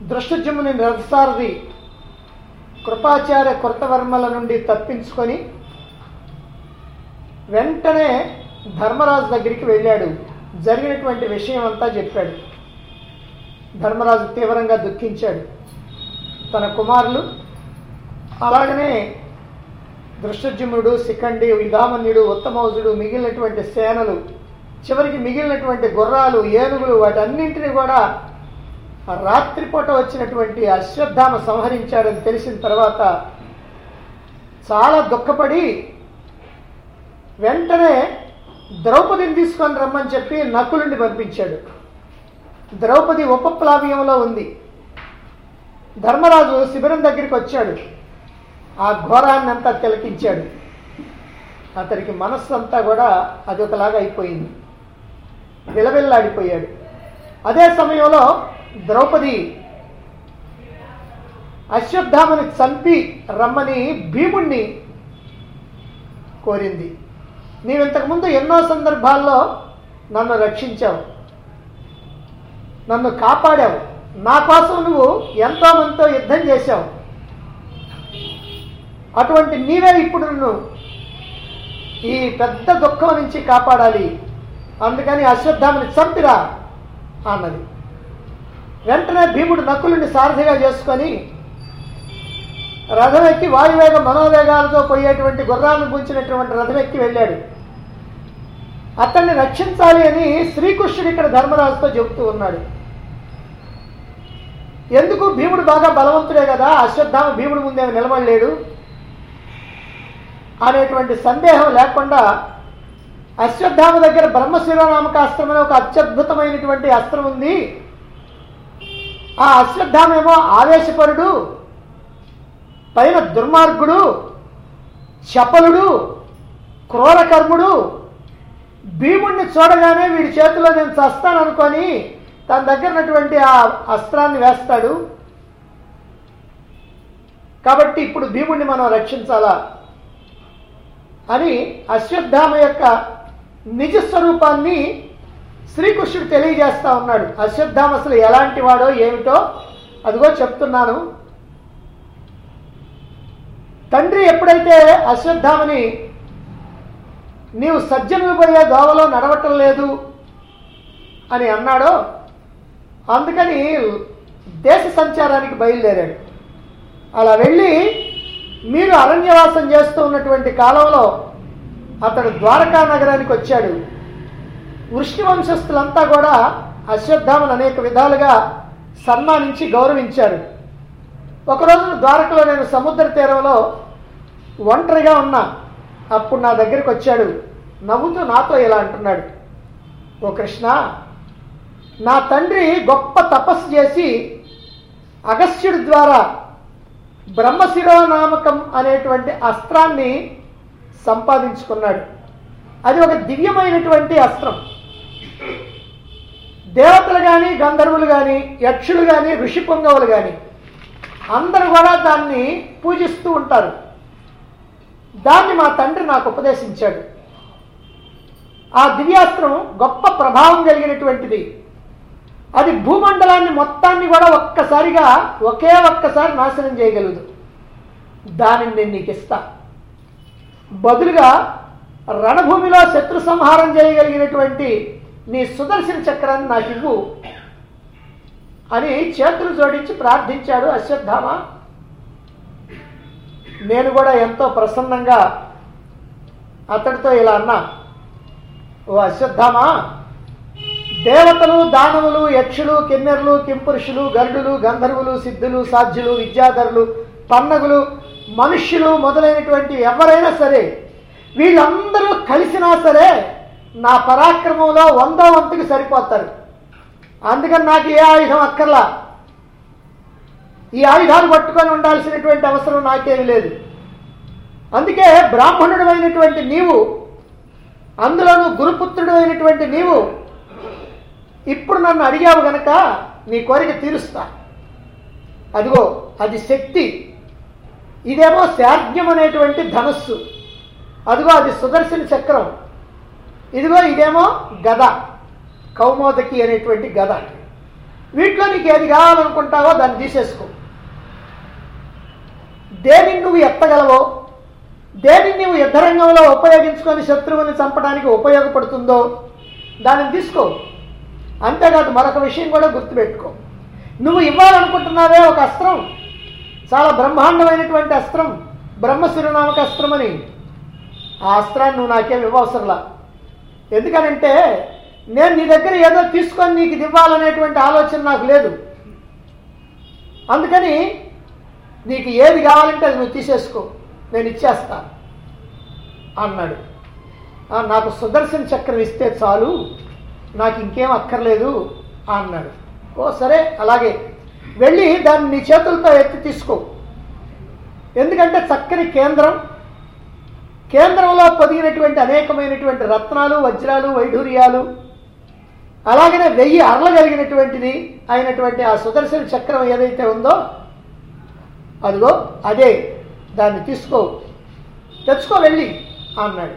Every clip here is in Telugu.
దృష్టజముని రథసారథి కృపాచార్య కృతవర్మల నుండి తప్పించుకొని వెంటనే ధర్మరాజు దగ్గరికి వెళ్ళాడు జరిగినటువంటి విషయం అంతా చెప్పాడు ధర్మరాజు తీవ్రంగా దుఃఖించాడు తన కుమారులు అలాగనే దృష్టజుమ్నుడు శిఖండి విధామన్యుడు ఉత్తమౌజుడు మిగిలినటువంటి సేనలు చివరికి మిగిలినటువంటి గుర్రాలు ఏనుగులు వాటన్నింటినీ కూడా ఆ రాత్రిపూట వచ్చినటువంటి అశ్వత్థామ సంహరించాడని తెలిసిన తర్వాత చాలా దుఃఖపడి వెంటనే ద్రౌపదిని తీసుకొని రమ్మని చెప్పి నకులుండి పంపించాడు ద్రౌపది ఉపప్లావ్యంలో ఉంది ధర్మరాజు శిబిరం దగ్గరికి వచ్చాడు ఆ ఘోరాన్ని అంతా తిలకించాడు అతనికి మనస్సు అంతా కూడా అదొకలాగా అయిపోయింది విలవిల్లాడిపోయాడు అదే సమయంలో ద్రౌపది అశ్వత్థామని చంపి రమ్మని భీముణ్ణి కోరింది నీవు ఇంతకుముందు ఎన్నో సందర్భాల్లో నన్ను రక్షించావు నన్ను కాపాడావు నా కోసం నువ్వు ఎంతో మందితో యుద్ధం చేశావు అటువంటి నీవే ఇప్పుడు నన్ను ఈ పెద్ద దుఃఖం నుంచి కాపాడాలి అందుకని అశ్వత్థామని చంపిరా అన్నది వెంటనే భీముడు నకులుని సారథిగా చేసుకొని రథం ఎక్కి వాయువేగ మనోవేగాలతో పోయేటువంటి గుర్రాలను పూంచినటువంటి రథం ఎక్కి వెళ్ళాడు అతన్ని రక్షించాలి అని శ్రీకృష్ణుడు ఇక్కడ ధర్మరాజుతో చెబుతూ ఉన్నాడు ఎందుకు భీముడు బాగా బలవంతుడే కదా అశ్వత్థామ భీముడు ముందేమో నిలబడలేడు అనేటువంటి సందేహం లేకుండా అశ్వత్థామ దగ్గర బ్రహ్మశిరోనామక అస్త్రం అనే ఒక అత్యద్భుతమైనటువంటి అస్త్రం ఉంది ఆ అశ్వత్థామేమో ఆవేశపరుడు పైన దుర్మార్గుడు చపలుడు క్రూరకర్ముడు భీముణ్ణి చూడగానే వీడి చేతిలో నేను చస్తాననుకొని తన దగ్గర ఉన్నటువంటి ఆ అస్త్రాన్ని వేస్తాడు కాబట్టి ఇప్పుడు భీముణ్ణి మనం రక్షించాలా అని అశ్వత్థామ యొక్క నిజ స్వరూపాన్ని శ్రీకృష్ణుడు తెలియజేస్తా ఉన్నాడు అశ్వత్థామ అసలు ఎలాంటి వాడో ఏమిటో అదిగో చెప్తున్నాను తండ్రి ఎప్పుడైతే అశ్వత్థామని నీవు సజ్జనులు పోయే దోవలో నడవటం లేదు అని అన్నాడో అందుకని దేశ సంచారానికి బయలుదేరాడు అలా వెళ్ళి మీరు అరణ్యవాసం చేస్తూ ఉన్నటువంటి కాలంలో అతడు ద్వారకా నగరానికి వచ్చాడు వృష్ణి వంశస్థులంతా కూడా అశ్వత్థామను అనేక విధాలుగా సన్మానించి గౌరవించారు ఒకరోజు ద్వారకలో నేను సముద్ర తీరంలో ఒంటరిగా ఉన్నా అప్పుడు నా దగ్గరికి వచ్చాడు నవ్వుతూ నాతో ఇలా అంటున్నాడు ఓ కృష్ణ నా తండ్రి గొప్ప తపస్సు చేసి అగస్త్యుడి ద్వారా బ్రహ్మశిరోనామకం అనేటువంటి అస్త్రాన్ని సంపాదించుకున్నాడు అది ఒక దివ్యమైనటువంటి అస్త్రం దేవతలు కానీ గంధర్వులు కానీ యక్షులు కానీ ఋషి పొంగవులు కానీ అందరూ కూడా దాన్ని పూజిస్తూ ఉంటారు దాన్ని మా తండ్రి నాకు ఉపదేశించాడు ఆ దివ్యాస్త్రం గొప్ప ప్రభావం కలిగినటువంటిది అది భూమండలాన్ని మొత్తాన్ని కూడా ఒక్కసారిగా ఒకే ఒక్కసారి నాశనం చేయగలదు దానిని నేను నీకు ఇస్తా బదులుగా రణభూమిలో శత్రు సంహారం చేయగలిగినటువంటి నీ సుదర్శన చక్రాన్ని నాకు ఇవ్వు అని చేతులు జోడించి ప్రార్థించాడు అశ్వత్థామ నేను కూడా ఎంతో ప్రసన్నంగా అతడితో ఇలా అన్నా ఓ అశ్వత్థామా దేవతలు దానవులు యక్షులు కిన్నెర్లు కింపురుషులు గరుడులు గంధర్వులు సిద్ధులు సాధ్యులు విద్యాధరులు పన్నగులు మనుష్యులు మొదలైనటువంటి ఎవరైనా సరే వీళ్ళందరూ కలిసినా సరే నా పరాక్రమంలో వందో వంతుకి సరిపోతారు అందుకని నాకు ఏ ఆయుధం అక్కర్లా ఈ ఆయుధాలు పట్టుకొని ఉండాల్సినటువంటి అవసరం నాకేమీ లేదు అందుకే బ్రాహ్మణుడు అయినటువంటి నీవు అందులోనూ గురుపుత్రుడు అయినటువంటి నీవు ఇప్పుడు నన్ను అడిగావు గనక నీ కోరిక తీరుస్తా అదిగో అది శక్తి ఇదేమో శార్జ్యం అనేటువంటి ధనస్సు అదిగో అది సుదర్శన చక్రం ఇదిగో ఇదేమో గద కౌమోదకి అనేటువంటి గద వీటిలో నీకు ఏది కావాలనుకుంటావో దాన్ని తీసేసుకో దేనిని నువ్వు ఎత్తగలవో దేనిని నువ్వు యుద్ధరంగంలో ఉపయోగించుకొని శత్రువుని చంపడానికి ఉపయోగపడుతుందో దానిని తీసుకో అంతేకాదు మరొక విషయం కూడా గుర్తుపెట్టుకో నువ్వు ఇవ్వాలనుకుంటున్నావే ఒక అస్త్రం చాలా బ్రహ్మాండమైనటువంటి అస్త్రం బ్రహ్మశిరునామక అస్త్రం అని ఆ అస్త్రాన్ని నువ్వు నాకేం ఇవ్వవసరంలా ఎందుకనంటే నేను నీ దగ్గర ఏదో తీసుకొని నీకు ఇది ఇవ్వాలనేటువంటి ఆలోచన నాకు లేదు అందుకని నీకు ఏది కావాలంటే అది నువ్వు తీసేసుకో నేను ఇచ్చేస్తా అన్నాడు "ఆ, నాకు సుదర్శన చక్రం ఇస్తే చాలు నాకు ఇంకేం అక్కర్లేదు అన్నాడు ఓ సరే అలాగే వెళ్ళి దాన్ని నీ చేతులతో ఎత్తి తీసుకో ఎందుకంటే చక్కని కేంద్రం కేంద్రంలో పొదిగినటువంటి అనేకమైనటువంటి రత్నాలు వజ్రాలు వైఢూర్యాలు అలాగనే వెయ్యి అరల కలిగినటువంటిది అయినటువంటి ఆ సుదర్శన చక్రం ఏదైతే ఉందో అదిగో అదే దాన్ని తీసుకో తెచ్చుకో వెళ్ళి అన్నాడు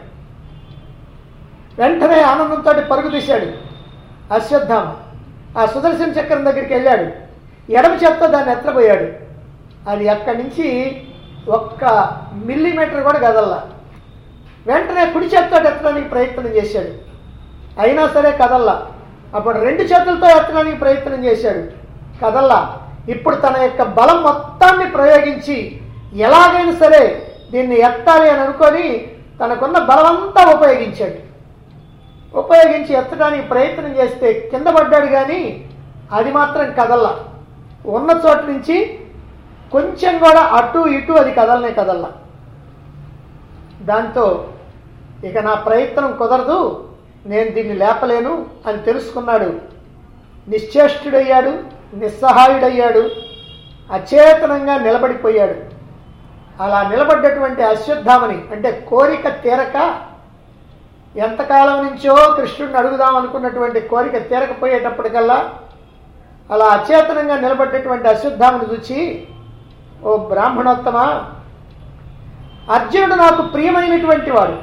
వెంటనే ఆనందంతో పరుగు తీశాడు అశ్వత్థామ ఆ సుదర్శన చక్రం దగ్గరికి వెళ్ళాడు ఎడమ చేత్తో దాన్ని ఎత్తపోయాడు అది అక్కడి నుంచి ఒక్క మిల్లీమీటర్ కూడా కదల్లా వెంటనే కుడి చేత్తో ఎత్తడానికి ప్రయత్నం చేశాడు అయినా సరే కదల్లా అప్పుడు రెండు చేతులతో ఎత్తడానికి ప్రయత్నం చేశాడు కదల్లా ఇప్పుడు తన యొక్క బలం మొత్తాన్ని ప్రయోగించి ఎలాగైనా సరే దీన్ని ఎత్తాలి అని అనుకొని తనకున్న బలమంతా ఉపయోగించాడు ఉపయోగించి ఎత్తడానికి ప్రయత్నం చేస్తే కింద పడ్డాడు కానీ అది మాత్రం కదల్లా ఉన్న చోటు నుంచి కొంచెం కూడా అటు ఇటు అది కదలనే కదల్లా దాంతో ఇక నా ప్రయత్నం కుదరదు నేను దీన్ని లేపలేను అని తెలుసుకున్నాడు నిశ్చేష్టుడయ్యాడు నిస్సహాయుడయ్యాడు అచేతనంగా నిలబడిపోయాడు అలా నిలబడ్డటువంటి అశ్వత్థామని అంటే కోరిక తీరక ఎంతకాలం నుంచో కృష్ణుడిని అడుగుదాం అనుకున్నటువంటి కోరిక తీరకపోయేటప్పటికల్లా అలా అచేతనంగా నిలబడ్డటువంటి అశ్వత్థామని చూచి ఓ బ్రాహ్మణోత్తమ అర్జునుడు నాకు ప్రియమైనటువంటి వాడు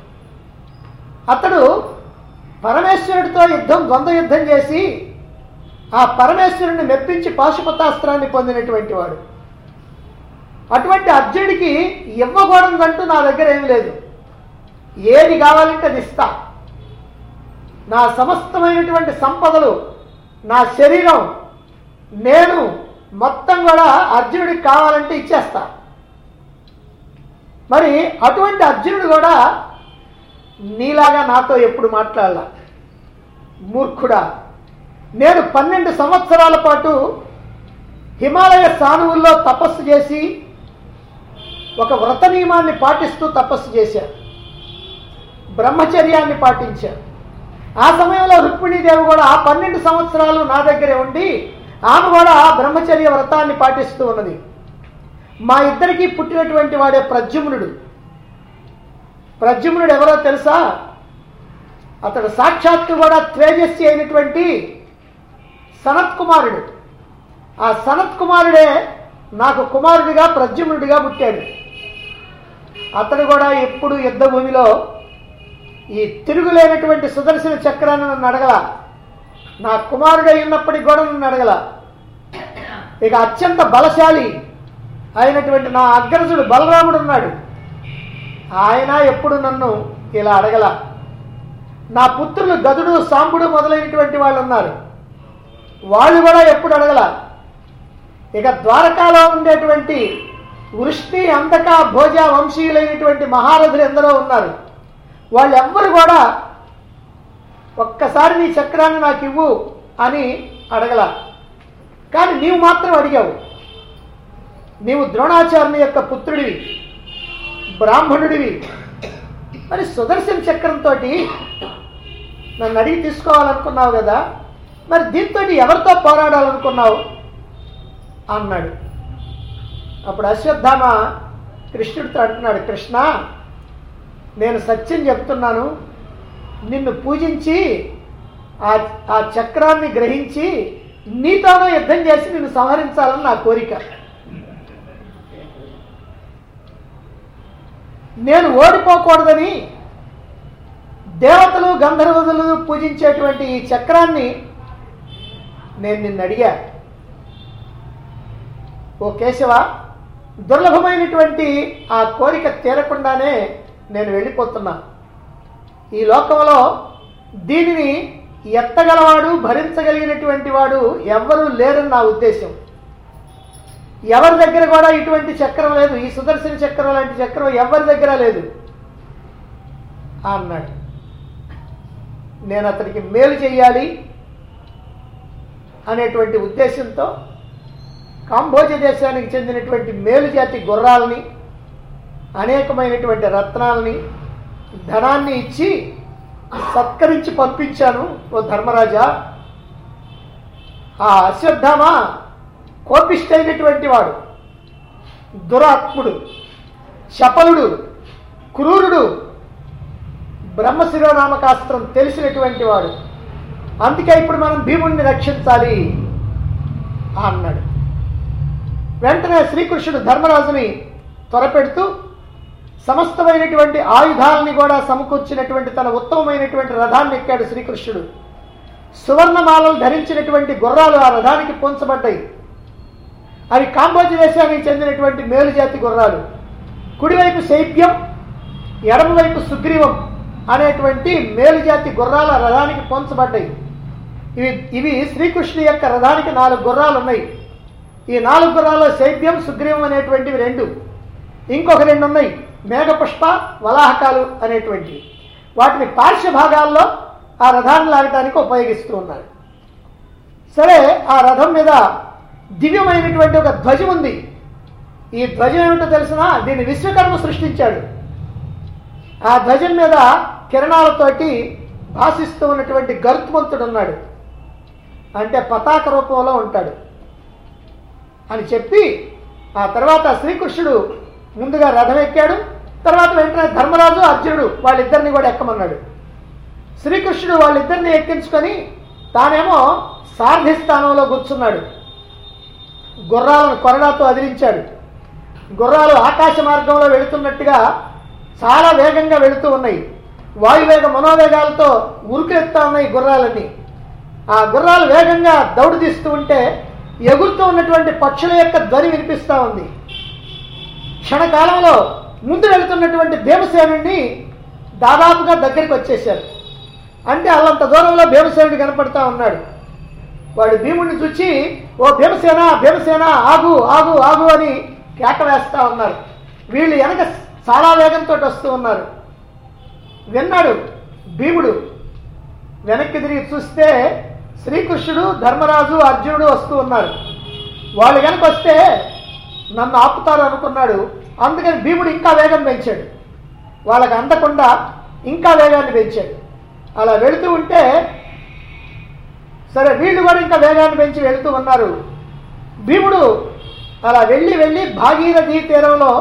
అతడు పరమేశ్వరుడితో యుద్ధం ద్వంద్వ యుద్ధం చేసి ఆ పరమేశ్వరుని మెప్పించి పాశుపతాస్త్రాన్ని పొందినటువంటి వాడు అటువంటి అర్జునుడికి ఇవ్వకూడదంటూ నా దగ్గర ఏం లేదు ఏది కావాలంటే అది ఇస్తా నా సమస్తమైనటువంటి సంపదలు నా శరీరం నేను మొత్తం కూడా అర్జునుడికి కావాలంటే ఇచ్చేస్తా మరి అటువంటి అర్జునుడు కూడా నీలాగా నాతో ఎప్పుడు మాట్లాడాల మూర్ఖుడా నేను పన్నెండు సంవత్సరాల పాటు హిమాలయ సానువుల్లో తపస్సు చేసి ఒక వ్రత నియమాన్ని పాటిస్తూ తపస్సు చేశాను బ్రహ్మచర్యాన్ని పాటించాను ఆ సమయంలో రుక్మిణీదేవి కూడా ఆ పన్నెండు సంవత్సరాలు నా దగ్గరే ఉండి ఆమె కూడా ఆ బ్రహ్మచర్య వ్రతాన్ని పాటిస్తూ ఉన్నది మా ఇద్దరికి పుట్టినటువంటి వాడే ప్రద్యుమ్నుడు ప్రద్యుమ్నుడు ఎవరో తెలుసా అతడు సాక్షాత్తు కూడా త్రేజస్వి అయినటువంటి సనత్ కుమారుడు ఆ సనత్ కుమారుడే నాకు కుమారుడిగా ప్రద్యుమ్నుడిగా పుట్టాడు అతడు కూడా ఎప్పుడు యుద్ధ భూమిలో ఈ తిరుగులేనటువంటి సుదర్శన చక్రాన్ని నన్ను అడగల నా కుమారుడై ఉన్నప్పటికి కూడా నన్ను అడగల ఇక అత్యంత బలశాలి అయినటువంటి నా అగ్రజుడు బలరాముడు ఉన్నాడు ఆయన ఎప్పుడు నన్ను ఇలా అడగల నా పుత్రులు గదుడు సాంబుడు మొదలైనటువంటి వాళ్ళు ఉన్నారు వాళ్ళు కూడా ఎప్పుడు అడగల ఇక ద్వారకాలో ఉండేటువంటి వృష్టి అంతక భోజ వంశీయులైనటువంటి మహారథులు ఎందరో ఉన్నారు వాళ్ళెవ్వరు కూడా ఒక్కసారి నీ చక్రాన్ని నాకు ఇవ్వు అని అడగల కానీ నీవు మాత్రం అడిగావు నీవు ద్రోణాచార్యుని యొక్క పుత్రుడివి బ్రాహ్మణుడివి మరి సుదర్శన చక్రంతో నన్ను అడిగి తీసుకోవాలనుకున్నావు కదా మరి దీంతో ఎవరితో పోరాడాలనుకున్నావు అన్నాడు అప్పుడు అశ్వత్థామ కృష్ణుడితో అంటున్నాడు కృష్ణ నేను సత్యం చెప్తున్నాను నిన్ను పూజించి ఆ ఆ చక్రాన్ని గ్రహించి నీతోనో యుద్ధం చేసి నిన్ను సంహరించాలని నా కోరిక నేను ఓడిపోకూడదని దేవతలు గంధర్వదులు పూజించేటువంటి ఈ చక్రాన్ని నేను నిన్ను అడిగా ఓ కేశవ దుర్లభమైనటువంటి ఆ కోరిక తీరకుండానే నేను వెళ్ళిపోతున్నా ఈ లోకంలో దీనిని ఎత్తగలవాడు భరించగలిగినటువంటి వాడు ఎవ్వరూ లేరని నా ఉద్దేశం ఎవరి దగ్గర కూడా ఇటువంటి చక్రం లేదు ఈ సుదర్శన చక్రం లాంటి చక్రం ఎవరి దగ్గర లేదు అన్నాడు నేను అతనికి మేలు చేయాలి అనేటువంటి ఉద్దేశంతో కాంబోజ దేశానికి చెందినటువంటి మేలు జాతి గుర్రాలని అనేకమైనటువంటి రత్నాలని ధనాన్ని ఇచ్చి సత్కరించి పంపించాను ఓ ధర్మరాజా ఆ అశ్వత్థామ కోపిష్టైనటువంటి వాడు దురాత్ముడు శపలుడు క్రూరుడు బ్రహ్మశిరోనామకాస్త్రం తెలిసినటువంటి వాడు అందుకే ఇప్పుడు మనం భీముడిని రక్షించాలి అన్నాడు వెంటనే శ్రీకృష్ణుడు ధర్మరాజుని త్వరపెడుతూ సమస్తమైనటువంటి ఆయుధాలని కూడా సమకూర్చినటువంటి తన ఉత్తమమైనటువంటి రథాన్ని ఎక్కాడు శ్రీకృష్ణుడు సువర్ణమాలలు ధరించినటువంటి గుర్రాలు ఆ రథానికి పొంచబడ్డాయి అవి కాంబోజి దేశానికి చెందినటువంటి మేలుజాతి గుర్రాలు కుడివైపు శైబ్యం ఎడమవైపు సుగ్రీవం అనేటువంటి మేలుజాతి గుర్రాల రథానికి పొంచబడ్డాయి ఇవి ఇవి శ్రీకృష్ణు యొక్క రథానికి నాలుగు గుర్రాలు ఉన్నాయి ఈ నాలుగు గుర్రాల్లో శైబ్యం సుగ్రీవం అనేటువంటివి రెండు ఇంకొక రెండు ఉన్నాయి మేఘపుష్ప వలాహకాలు అనేటువంటివి వాటిని పార్శ్వ భాగాల్లో ఆ రథాన్ని లాగటానికి ఉపయోగిస్తూ ఉన్నారు సరే ఆ రథం మీద దివ్యమైనటువంటి ఒక ధ్వజం ఉంది ఈ ధ్వజం ఏమిటో తెలిసినా దీన్ని విశ్వకర్మ సృష్టించాడు ఆ ధ్వజం మీద కిరణాలతోటి భాషిస్తూ ఉన్నటువంటి గరుత్మంతుడు ఉన్నాడు అంటే పతాక రూపంలో ఉంటాడు అని చెప్పి ఆ తర్వాత శ్రీకృష్ణుడు ముందుగా రథం ఎక్కాడు తర్వాత వెంటనే ధర్మరాజు అర్జునుడు వాళ్ళిద్దరిని కూడా ఎక్కమన్నాడు శ్రీకృష్ణుడు వాళ్ళిద్దరిని ఎక్కించుకొని తానేమో సారథి స్థానంలో కూర్చున్నాడు గుర్రాలను కొరడాతో అదిలించాడు గుర్రాలు ఆకాశ మార్గంలో వెళుతున్నట్టుగా చాలా వేగంగా వెళుతూ ఉన్నాయి వాయువేగ మనోవేగాలతో ఉరుకెత్తా ఉన్నాయి గుర్రాలన్నీ ఆ గుర్రాలు వేగంగా దౌడు తీస్తూ ఉంటే ఎగురుతూ ఉన్నటువంటి పక్షుల యొక్క ధ్వని వినిపిస్తూ ఉంది క్షణకాలంలో ముందు వెళుతున్నటువంటి భీమసేనుడిని దాదాపుగా దగ్గరికి వచ్చేసారు అంటే అల్లంత దూరంలో భీమసేనుడు కనపడతా ఉన్నాడు వాడు భీముడిని చూచి ఓ భీమసేన భీమసేన ఆగు ఆగు ఆగు అని కేక వేస్తా ఉన్నారు వీళ్ళు వెనక చాలా వేగంతో వస్తూ ఉన్నారు విన్నాడు భీముడు వెనక్కి తిరిగి చూస్తే శ్రీకృష్ణుడు ధర్మరాజు అర్జునుడు వస్తూ ఉన్నారు వాళ్ళు కనుక వస్తే నన్ను ఆపుతారు అనుకున్నాడు అందుకని భీముడు ఇంకా వేగం పెంచాడు వాళ్ళకి అందకుండా ఇంకా వేగాన్ని పెంచాడు అలా వెళుతూ ఉంటే సరే వీళ్ళు కూడా ఇంకా వేగాన్ని పెంచి వెళుతూ ఉన్నారు భీముడు అలా వెళ్ళి వెళ్ళి భాగీరథి తీరంలో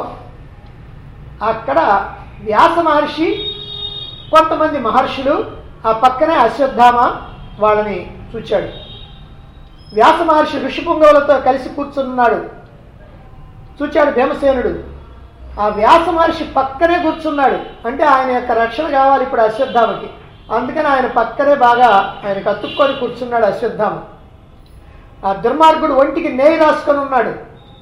అక్కడ వ్యాస మహర్షి కొంతమంది మహర్షులు ఆ పక్కనే అశ్వత్థామ వాళ్ళని చూచాడు వ్యాస మహర్షి ఋషిపుంగవులతో కలిసి కూర్చున్నాడు చూచాడు భీమసేనుడు ఆ వ్యాస మహర్షి పక్కనే కూర్చున్నాడు అంటే ఆయన యొక్క రక్షణ కావాలి ఇప్పుడు అశ్వత్థామకి అందుకని ఆయన పక్కనే బాగా ఆయన కత్తుక్కొని కూర్చున్నాడు అశ్వత్థామ ఆ దుర్మార్గుడు ఒంటికి నేయి రాసుకొని ఉన్నాడు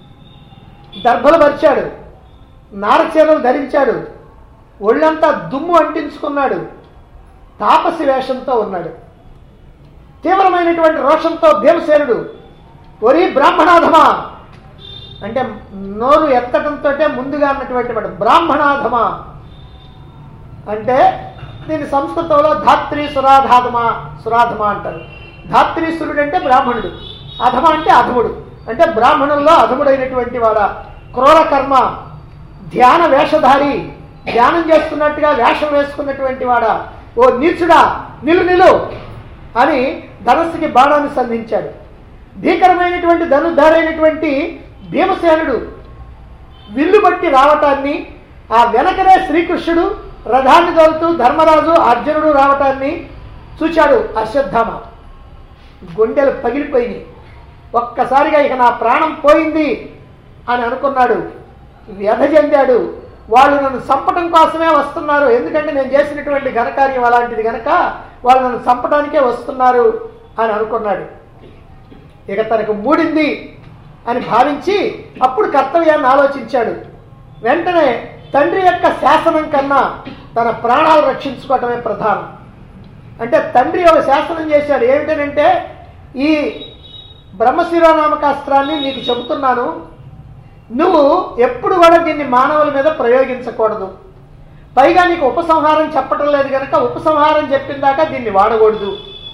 దర్భలు పరిచాడు నారచీరలు ధరించాడు ఒళ్ళంతా దుమ్ము అంటించుకున్నాడు తాపసి వేషంతో ఉన్నాడు తీవ్రమైనటువంటి రోషంతో భీమసేనుడు ఒరి బ్రాహ్మణాధమా అంటే నోరు ఎత్తడంతో ముందుగా అన్నటువంటి వాడు బ్రాహ్మణాధమా అంటే దీని సంస్కృతంలో ధాత్రి సురాధాధమ సురాధమ అంటారు ధాత్రీసురుడు అంటే బ్రాహ్మణుడు అధమ అంటే అధముడు అంటే బ్రాహ్మణుల్లో అధముడైనటువంటి వాడ క్రూర కర్మ ధ్యాన వేషధారి ధ్యానం చేస్తున్నట్టుగా వేషం వేసుకున్నటువంటి వాడ ఓ నీచుడా నిలు నిలు అని ధనస్సుకి బాణాన్ని సంధించాడు భీకరమైనటువంటి ధనుధారైనటువంటి భీమసేనుడు విల్లు బట్టి రావటాన్ని ఆ వెనకనే శ్రీకృష్ణుడు రథాన్ని తోలుతూ ధర్మరాజు అర్జునుడు రావటాన్ని చూచాడు అశ్వత్థామ గుండెలు పగిలిపోయినాయి ఒక్కసారిగా ఇక నా ప్రాణం పోయింది అని అనుకున్నాడు వ్యధ చెందాడు వాళ్ళు నన్ను చంపటం కోసమే వస్తున్నారు ఎందుకంటే నేను చేసినటువంటి ఘనకార్యం అలాంటిది కనుక వాళ్ళు నన్ను చంపడానికే వస్తున్నారు అని అనుకున్నాడు ఇక తనకు మూడింది అని భావించి అప్పుడు కర్తవ్యాన్ని ఆలోచించాడు వెంటనే తండ్రి యొక్క శాసనం కన్నా తన ప్రాణాలు రక్షించుకోవటమే ప్రధానం అంటే తండ్రి ఒక శాసనం చేశాడు ఏమిటనంటే ఈ బ్రహ్మశిరోనామకాస్త్రాన్ని నీకు చెబుతున్నాను నువ్వు ఎప్పుడు కూడా దీన్ని మానవుల మీద ప్రయోగించకూడదు పైగా నీకు ఉపసంహారం చెప్పటం లేదు కనుక ఉపసంహారం చెప్పిన దాకా దీన్ని వాడకూడదు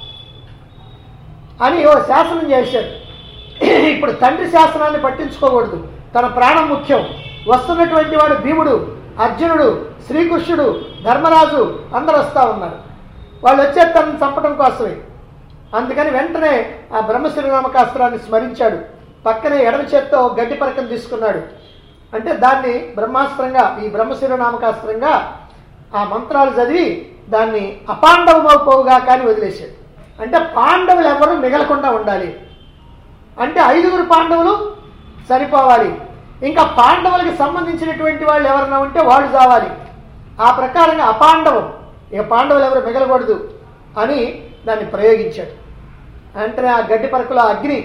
అని ఓ శాసనం చేశాడు ఇప్పుడు తండ్రి శాసనాన్ని పట్టించుకోకూడదు తన ప్రాణం ముఖ్యం వస్తున్నటువంటి వాడు భీముడు అర్జునుడు శ్రీకృష్ణుడు ధర్మరాజు అందరూ వస్తూ ఉన్నారు వాళ్ళు వచ్చే తనను చంపడం కోసమే అందుకని వెంటనే ఆ బ్రహ్మశ్రీనామకాస్త్రాన్ని స్మరించాడు పక్కనే ఎడమ చేత్తో గడ్డి పరకం తీసుకున్నాడు అంటే దాన్ని బ్రహ్మాస్త్రంగా ఈ బ్రహ్మశిరనామకాస్త్రంగా ఆ మంత్రాలు చదివి దాన్ని అపాండవమవుపోవుగా కానీ వదిలేశాడు అంటే పాండవులు ఎవరు మిగలకుండా ఉండాలి అంటే ఐదుగురు పాండవులు సరిపోవాలి ఇంకా పాండవులకి సంబంధించినటువంటి వాళ్ళు ఎవరన్నా ఉంటే వాళ్ళు చావాలి ఆ ప్రకారంగా అపాండవం ఇక పాండవులు ఎవరు మిగలకూడదు అని దాన్ని ప్రయోగించాడు వెంటనే ఆ గడ్డి పరకుల అగ్ని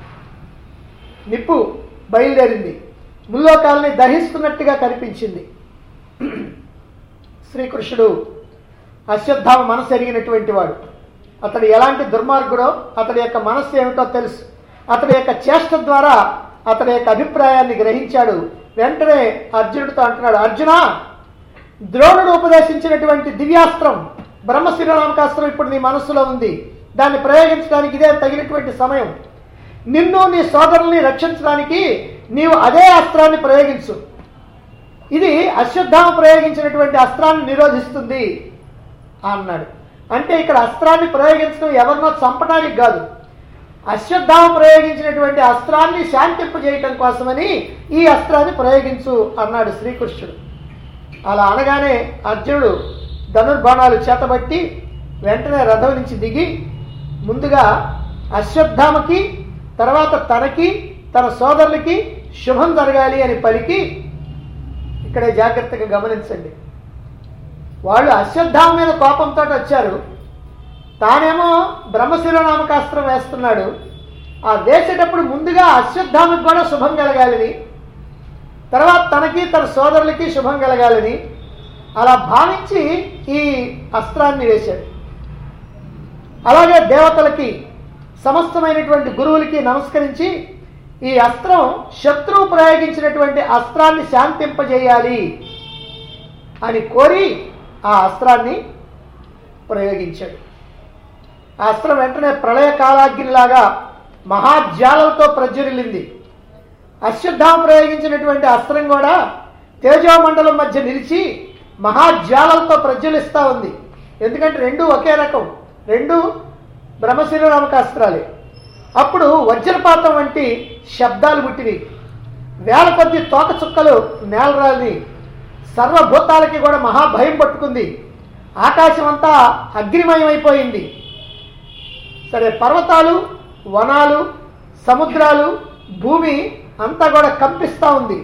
నిప్పు బయలుదేరింది ముల్లోకాలని దహిస్తున్నట్టుగా కనిపించింది శ్రీకృష్ణుడు అశ్వత్థామ మనసు ఎరిగినటువంటి వాడు అతడు ఎలాంటి దుర్మార్గుడో అతడి యొక్క మనస్సు ఏమిటో తెలుసు అతడి యొక్క చేష్ట ద్వారా అతడి యొక్క అభిప్రాయాన్ని గ్రహించాడు వెంటనే అర్జునుడితో అంటున్నాడు అర్జున ద్రోణుడు ఉపదేశించినటువంటి దివ్యాస్త్రం బ్రహ్మశిరనామకాస్త్రం ఇప్పుడు నీ మనస్సులో ఉంది దాన్ని ప్రయోగించడానికి ఇదే తగినటువంటి సమయం నిన్ను నీ సోదరుల్ని రక్షించడానికి నీవు అదే అస్త్రాన్ని ప్రయోగించు ఇది అశ్వత్థామ ప్రయోగించినటువంటి అస్త్రాన్ని నిరోధిస్తుంది అన్నాడు అంటే ఇక్కడ అస్త్రాన్ని ప్రయోగించడం ఎవరినో చంపడానికి కాదు అశ్వత్థామ ప్రయోగించినటువంటి అస్త్రాన్ని శాంతింపజేయటం కోసమని ఈ అస్త్రాన్ని ప్రయోగించు అన్నాడు శ్రీకృష్ణుడు అలా అనగానే అర్జునుడు ధనుర్బాణాలు చేతబట్టి వెంటనే రథం నుంచి దిగి ముందుగా అశ్వత్థామకి తర్వాత తనకి తన సోదరులకి శుభం జరగాలి అని పలికి ఇక్కడే జాగ్రత్తగా గమనించండి వాళ్ళు అశ్వత్థామ మీద కోపంతో వచ్చారు తానేమో బ్రహ్మశిరోనామకాస్త్రం వేస్తున్నాడు ఆ వేసేటప్పుడు ముందుగా అశ్వత్థామకి కూడా శుభం కలగాలని తర్వాత తనకి తన సోదరులకి శుభం కలగాలని అలా భావించి ఈ అస్త్రాన్ని వేశాడు అలాగే దేవతలకి సమస్తమైనటువంటి గురువులకి నమస్కరించి ఈ అస్త్రం శత్రువు ప్రయోగించినటువంటి అస్త్రాన్ని శాంతింపజేయాలి అని కోరి ఆ అస్త్రాన్ని ప్రయోగించాడు ఆ అస్త్రం వెంటనే ప్రళయకాలాగ్నిలాగా మహాజ్వాలలతో ప్రజ్వరిల్లింది అశ్వత్థామ ప్రయోగించినటువంటి అస్త్రం కూడా తేజోమండలం మధ్య నిలిచి మహాజ్వాలలతో ప్రజ్వలిస్తూ ఉంది ఎందుకంటే రెండు ఒకే రకం రెండు బ్రహ్మశిరనామక అస్త్రాలే అప్పుడు వజ్రపాతం వంటి శబ్దాలు పుట్టినాయి వేల కొద్ది తోక చుక్కలు నేలరాలి సర్వభూతాలకి కూడా మహాభయం పట్టుకుంది ఆకాశం అంతా అగ్నిమయమైపోయింది సరే పర్వతాలు వనాలు సముద్రాలు భూమి అంతా కూడా కంపిస్తూ ఉంది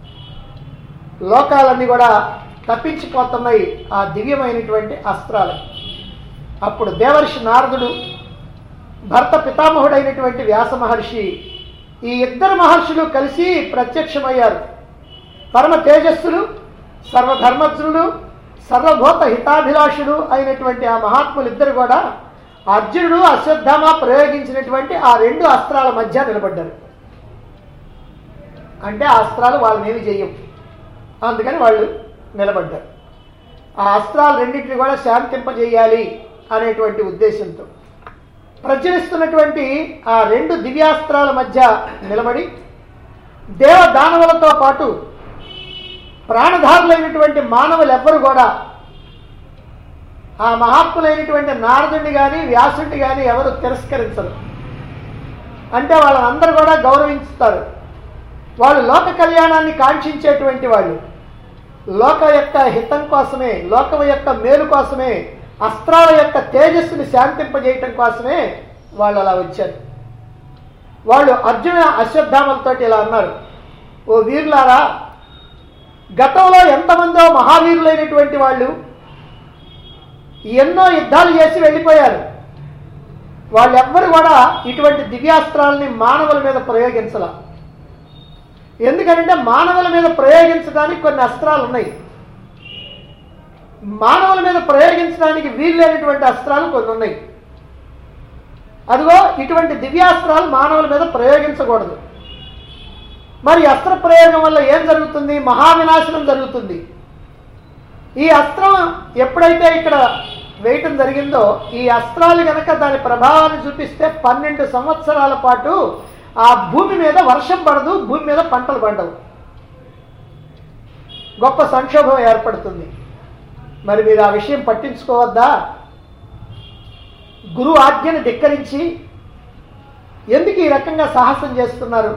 లోకాలన్నీ కూడా తప్పించిపోతున్నాయి ఆ దివ్యమైనటువంటి అస్త్రాలు అప్పుడు దేవర్షి నారదుడు భర్త పితామహుడైనటువంటి వ్యాస మహర్షి ఈ ఇద్దరు మహర్షులు కలిసి ప్రత్యక్షమయ్యారు పరమ తేజస్సులు సర్వధర్మజ్ఞులు సర్వభూత హితాభిలాషుడు అయినటువంటి ఆ మహాత్ములు ఇద్దరు కూడా అర్జునుడు అశ్వత్థామ ప్రయోగించినటువంటి ఆ రెండు అస్త్రాల మధ్య నిలబడ్డారు అంటే ఆ అస్త్రాలు వాళ్ళని ఏమి చెయ్యవు అందుకని వాళ్ళు నిలబడ్డారు ఆ అస్త్రాలు రెండింటిని కూడా శాంతింపజేయాలి అనేటువంటి ఉద్దేశంతో ప్రచురిస్తున్నటువంటి ఆ రెండు దివ్యాస్త్రాల మధ్య నిలబడి దేవ దానవులతో పాటు ప్రాణధారులైనటువంటి మానవులు ఎవ్వరు కూడా ఆ మహాత్ములైనటువంటి నారదుడిని కానీ వ్యాసుడిని కానీ ఎవరు తిరస్కరించరు అంటే వాళ్ళందరూ కూడా గౌరవించుతారు వాళ్ళు లోక కళ్యాణాన్ని కాంక్షించేటువంటి వాళ్ళు లోక యొక్క హితం కోసమే లోకం యొక్క మేలు కోసమే అస్త్రాల యొక్క తేజస్సుని శాంతింపజేయటం కోసమే వాళ్ళు అలా వచ్చారు వాళ్ళు అర్జున అశ్వత్థామలతోటి ఇలా అన్నారు ఓ వీరులారా గతంలో ఎంతమందో మహావీరులైనటువంటి వాళ్ళు ఎన్నో యుద్ధాలు చేసి వెళ్ళిపోయారు వాళ్ళెవ్వరు కూడా ఇటువంటి దివ్యాస్త్రాలని మానవుల మీద ప్రయోగించాల ఎందుకంటే మానవుల మీద ప్రయోగించడానికి కొన్ని అస్త్రాలు ఉన్నాయి మానవుల మీద ప్రయోగించడానికి వీల్లేనటువంటి అస్త్రాలు కొన్ని ఉన్నాయి అదిగో ఇటువంటి దివ్యాస్త్రాలు మానవుల మీద ప్రయోగించకూడదు మరి అస్త్ర ప్రయోగం వల్ల ఏం జరుగుతుంది మహావినాశనం జరుగుతుంది ఈ అస్త్రం ఎప్పుడైతే ఇక్కడ వేయటం జరిగిందో ఈ అస్త్రాలు కనుక దాని ప్రభావాన్ని చూపిస్తే పన్నెండు సంవత్సరాల పాటు ఆ భూమి మీద వర్షం పడదు భూమి మీద పంటలు పండవు గొప్ప సంక్షోభం ఏర్పడుతుంది మరి మీరు ఆ విషయం పట్టించుకోవద్దా గురువు ఆజ్ఞను ధిక్కరించి ఎందుకు ఈ రకంగా సాహసం చేస్తున్నారు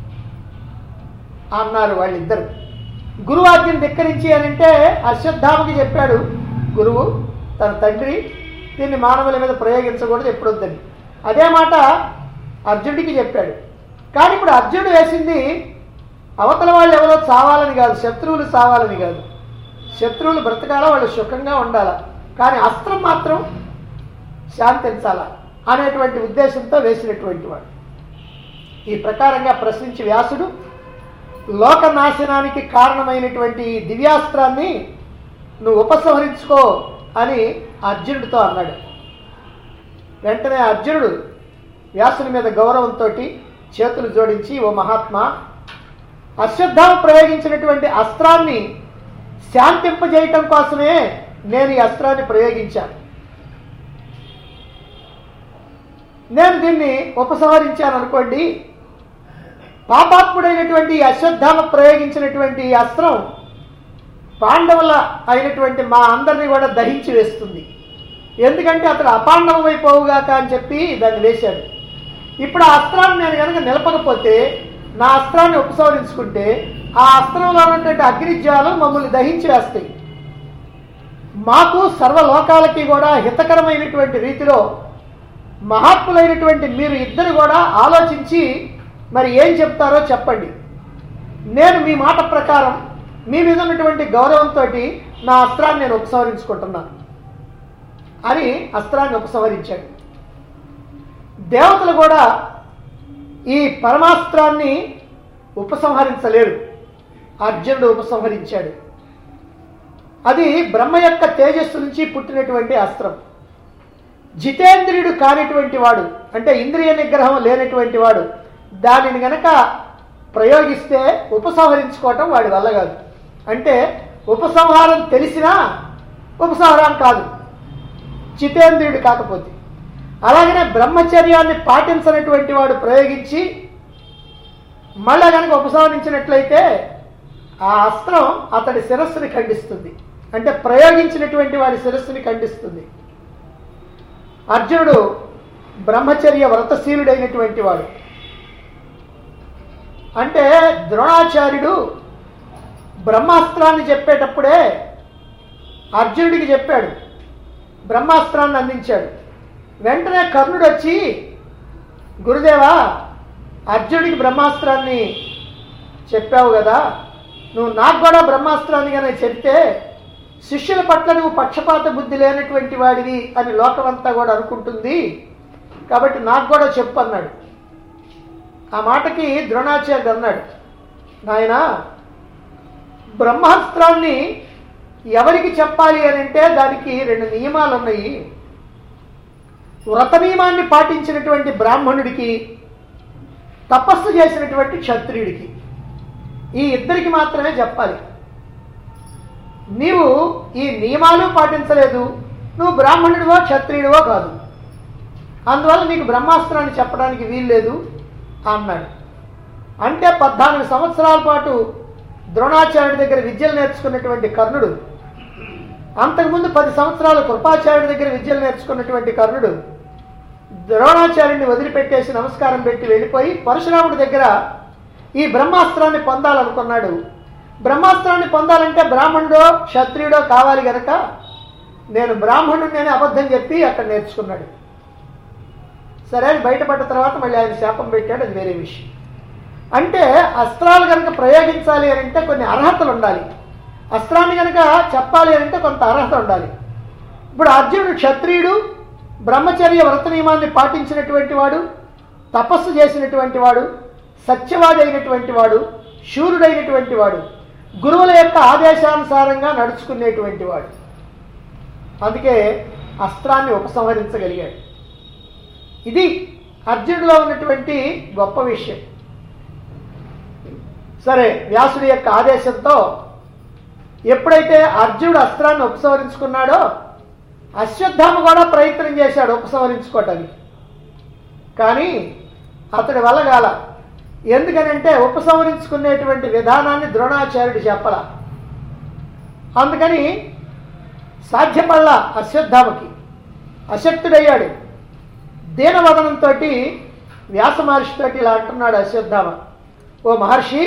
అన్నారు వాళ్ళిద్దరు గురువు ఆజ్ఞను ధిక్కరించి అని అంటే అశ్వత్థామకి చెప్పాడు గురువు తన తండ్రి దీన్ని మానవుల మీద ప్రయోగించకూడదు ఎప్పుడొద్దని అదే మాట అర్జునుడికి చెప్పాడు కానీ ఇప్పుడు అర్జునుడు వేసింది అవతల వాళ్ళు ఎవరో చావాలని కాదు శత్రువులు చావాలని కాదు శత్రువులు బ్రతకాలా వాళ్ళు సుఖంగా ఉండాలా కానీ అస్త్రం మాత్రం శాంతించాలా అనేటువంటి ఉద్దేశంతో వేసినటువంటి వాడు ఈ ప్రకారంగా ప్రశ్నించి వ్యాసుడు లోక నాశనానికి కారణమైనటువంటి ఈ దివ్యాస్త్రాన్ని నువ్వు ఉపసంహరించుకో అని అర్జునుడితో అన్నాడు వెంటనే అర్జునుడు వ్యాసుని మీద గౌరవంతో చేతులు జోడించి ఓ మహాత్మా అశ్వత్థామ ప్రయోగించినటువంటి అస్త్రాన్ని శాంతింపజేయటం కోసమే నేను ఈ అస్త్రాన్ని ప్రయోగించాను నేను దీన్ని ఉపసంహరించాను అనుకోండి పాపాత్ముడైనటువంటి ఈ అశ్వత్థామ ప్రయోగించినటువంటి ఈ అస్త్రం పాండవుల అయినటువంటి మా అందరినీ కూడా దహించి వేస్తుంది ఎందుకంటే అతడు అపాండవమైపోవుగాక అని చెప్పి దాన్ని వేశాడు ఇప్పుడు ఆ అస్త్రాన్ని నేను కనుక నిలపకపోతే నా అస్త్రాన్ని ఉపసంహరించుకుంటే ఆ అస్త్రంలో ఉన్నటువంటి అగ్నిజ్వాలు మమ్మల్ని దహించి వేస్తాయి మాకు సర్వలోకాలకి కూడా హితకరమైనటువంటి రీతిలో మహాత్ములైనటువంటి మీరు ఇద్దరు కూడా ఆలోచించి మరి ఏం చెప్తారో చెప్పండి నేను మీ మాట ప్రకారం మీ మీద ఉన్నటువంటి గౌరవంతో నా అస్త్రాన్ని నేను ఉపసంహరించుకుంటున్నాను అని అస్త్రాన్ని ఉపసంహరించాడు దేవతలు కూడా ఈ పరమాస్త్రాన్ని ఉపసంహరించలేరు అర్జునుడు ఉపసంహరించాడు అది బ్రహ్మ యొక్క తేజస్సు నుంచి పుట్టినటువంటి అస్త్రం జితేంద్రియుడు కానిటువంటి వాడు అంటే ఇంద్రియ నిగ్రహం లేనటువంటి వాడు దానిని గనక ప్రయోగిస్తే ఉపసంహరించుకోవటం వాడి వల్ల కాదు అంటే ఉపసంహారం తెలిసినా ఉపసంహారం కాదు జితేంద్రియుడు కాకపోతే అలాగనే బ్రహ్మచర్యాన్ని పాటించనటువంటి వాడు ప్రయోగించి మళ్ళా కనుక ఉపసంహరించినట్లయితే ఆ అస్త్రం అతడి శిరస్సుని ఖండిస్తుంది అంటే ప్రయోగించినటువంటి వాడి శిరస్సుని ఖండిస్తుంది అర్జునుడు బ్రహ్మచర్య వ్రతశీలుడైనటువంటి వాడు అంటే ద్రోణాచార్యుడు బ్రహ్మాస్త్రాన్ని చెప్పేటప్పుడే అర్జునుడికి చెప్పాడు బ్రహ్మాస్త్రాన్ని అందించాడు వెంటనే కర్ణుడు వచ్చి గురుదేవా అర్జునుడికి బ్రహ్మాస్త్రాన్ని చెప్పావు కదా నువ్వు నాకు కూడా బ్రహ్మాస్త్రాన్ని కానీ చెప్తే శిష్యుల పట్ల నువ్వు పక్షపాత బుద్ధి లేనటువంటి వాడివి అని లోకమంతా కూడా అనుకుంటుంది కాబట్టి నాకు కూడా చెప్పు అన్నాడు ఆ మాటకి ద్రోణాచార్యుడు అన్నాడు నాయన బ్రహ్మాస్త్రాన్ని ఎవరికి చెప్పాలి అని అంటే దానికి రెండు నియమాలు ఉన్నాయి వ్రత నియమాన్ని పాటించినటువంటి బ్రాహ్మణుడికి తపస్సు చేసినటువంటి క్షత్రియుడికి ఈ ఇద్దరికి మాత్రమే చెప్పాలి నీవు ఈ నియమాలు పాటించలేదు నువ్వు బ్రాహ్మణుడివో క్షత్రియుడివో కాదు అందువల్ల నీకు బ్రహ్మాస్త్రాన్ని చెప్పడానికి వీల్లేదు అన్నాడు అంటే పద్నాలుగు సంవత్సరాల పాటు ద్రోణాచార్యుడి దగ్గర విద్యలు నేర్చుకున్నటువంటి కర్ణుడు అంతకుముందు పది సంవత్సరాలు కృపాచార్యుడి దగ్గర విద్యలు నేర్చుకున్నటువంటి కర్ణుడు ద్రోణాచార్యుడిని వదిలిపెట్టేసి నమస్కారం పెట్టి వెళ్ళిపోయి పరశురాముడి దగ్గర ఈ బ్రహ్మాస్త్రాన్ని పొందాలనుకున్నాడు బ్రహ్మాస్త్రాన్ని పొందాలంటే బ్రాహ్మణుడో క్షత్రియుడో కావాలి గనక నేను బ్రాహ్మణుడు నేను అబద్ధం చెప్పి అక్కడ నేర్చుకున్నాడు సరే అని బయటపడ్డ తర్వాత మళ్ళీ ఆయన శాపం పెట్టాడు అది వేరే విషయం అంటే అస్త్రాలు కనుక ప్రయోగించాలి అని అంటే కొన్ని అర్హతలు ఉండాలి అస్త్రాన్ని కనుక చెప్పాలి అని అంటే కొంత అర్హత ఉండాలి ఇప్పుడు అర్జునుడు క్షత్రియుడు బ్రహ్మచర్య వ్రత నియమాన్ని పాటించినటువంటి వాడు తపస్సు చేసినటువంటి వాడు సత్యవాది అయినటువంటి వాడు శూరుడైనటువంటి వాడు గురువుల యొక్క ఆదేశానుసారంగా నడుచుకునేటువంటి వాడు అందుకే అస్త్రాన్ని ఉపసంహరించగలిగాడు ఇది అర్జునుడిలో ఉన్నటువంటి గొప్ప విషయం సరే వ్యాసుడి యొక్క ఆదేశంతో ఎప్పుడైతే అర్జునుడు అస్త్రాన్ని ఉపసంహరించుకున్నాడో అశ్వత్థామ కూడా ప్రయత్నం చేశాడు ఉపసంహరించుకోవటానికి కానీ అతడి వల్ల కాల ఎందుకనంటే ఉపసంహరించుకునేటువంటి విధానాన్ని ద్రోణాచార్యుడు చెప్పల అందుకని సాధ్యపడల అశ్వత్థామకి అశక్తుడయ్యాడు దీనవదనంతో వ్యాస మహర్షితోటి ఇలా అంటున్నాడు అశ్వత్థామ ఓ మహర్షి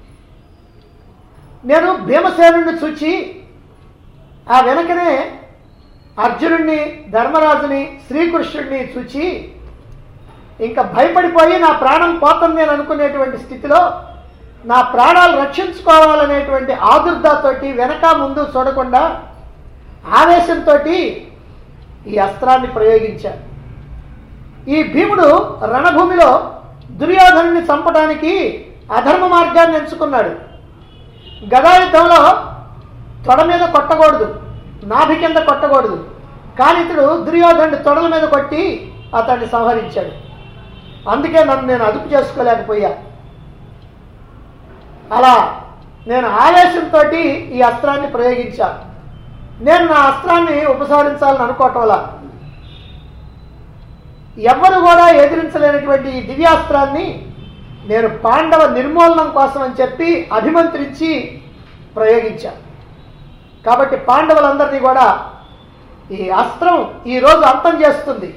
నేను భీమసేనుడిని చూచి ఆ వెనకనే అర్జునుడిని ధర్మరాజుని శ్రీకృష్ణుడిని చూచి ఇంకా భయపడిపోయి నా ప్రాణం పోతుంది నేను అనుకునేటువంటి స్థితిలో నా ప్రాణాలు రక్షించుకోవాలనేటువంటి ఆదుర్దాతోటి వెనక ముందు చూడకుండా ఆవేశంతో ఈ అస్త్రాన్ని ప్రయోగించారు ఈ భీముడు రణభూమిలో దుర్యోధనుని చంపడానికి అధర్మ మార్గాన్ని ఎంచుకున్నాడు గదాయుద్ధంలో తొడ మీద కొట్టకూడదు నాభి కింద కొట్టకూడదు కానీ ఇతడు దుర్యోధనుడి తొడల మీద కొట్టి అతన్ని సంహరించాడు అందుకే నన్ను నేను అదుపు చేసుకోలేకపోయా అలా నేను ఆవేశంతో ఈ అస్త్రాన్ని ప్రయోగించాను నేను నా అస్త్రాన్ని ఉపసంహరించాలని అనుకోవటం వల్ల ఎవ్వరు కూడా ఎదిరించలేనటువంటి ఈ దివ్యాస్త్రాన్ని నేను పాండవ నిర్మూలనం కోసం అని చెప్పి అభిమంత్రించి ప్రయోగించాను కాబట్టి పాండవులందరినీ కూడా ఈ అస్త్రం ఈరోజు అంతం చేస్తుంది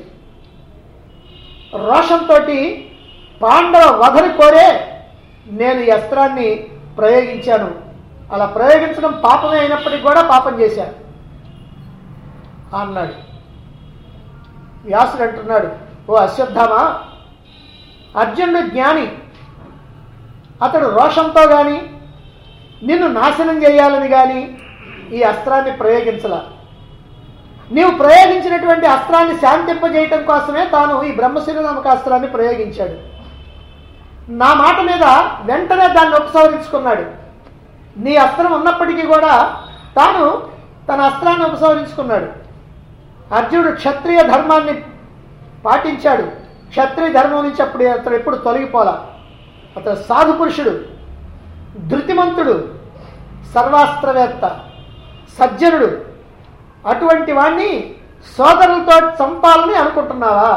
రోషంతో పాండవ వధని కోరే నేను ఈ అస్త్రాన్ని ప్రయోగించాను అలా ప్రయోగించడం పాపమే అయినప్పటికీ కూడా పాపం చేశాను అన్నాడు వ్యాసుడు అంటున్నాడు ఓ అశ్వత్థామా అర్జునుడు జ్ఞాని అతడు రోషంతో కానీ నిన్ను నాశనం చేయాలని కానీ ఈ అస్త్రాన్ని ప్రయోగించల నీవు ప్రయోగించినటువంటి అస్త్రాన్ని శాంతింపజేయటం కోసమే తాను ఈ బ్రహ్మశిర నమ్మక అస్త్రాన్ని ప్రయోగించాడు నా మాట మీద వెంటనే దాన్ని ఉపసంహరించుకున్నాడు నీ అస్త్రం ఉన్నప్పటికీ కూడా తాను తన అస్త్రాన్ని ఉపసంహరించుకున్నాడు అర్జునుడు క్షత్రియ ధర్మాన్ని పాటించాడు క్షత్రియ ధర్మం నుంచి అప్పుడు అతడు ఎప్పుడు తొలగిపోలా అతడు సాధు పురుషుడు ధృతిమంతుడు సర్వాస్త్రవేత్త సజ్జనుడు అటువంటి వాణ్ణి సోదరులతో చంపాలని అనుకుంటున్నావా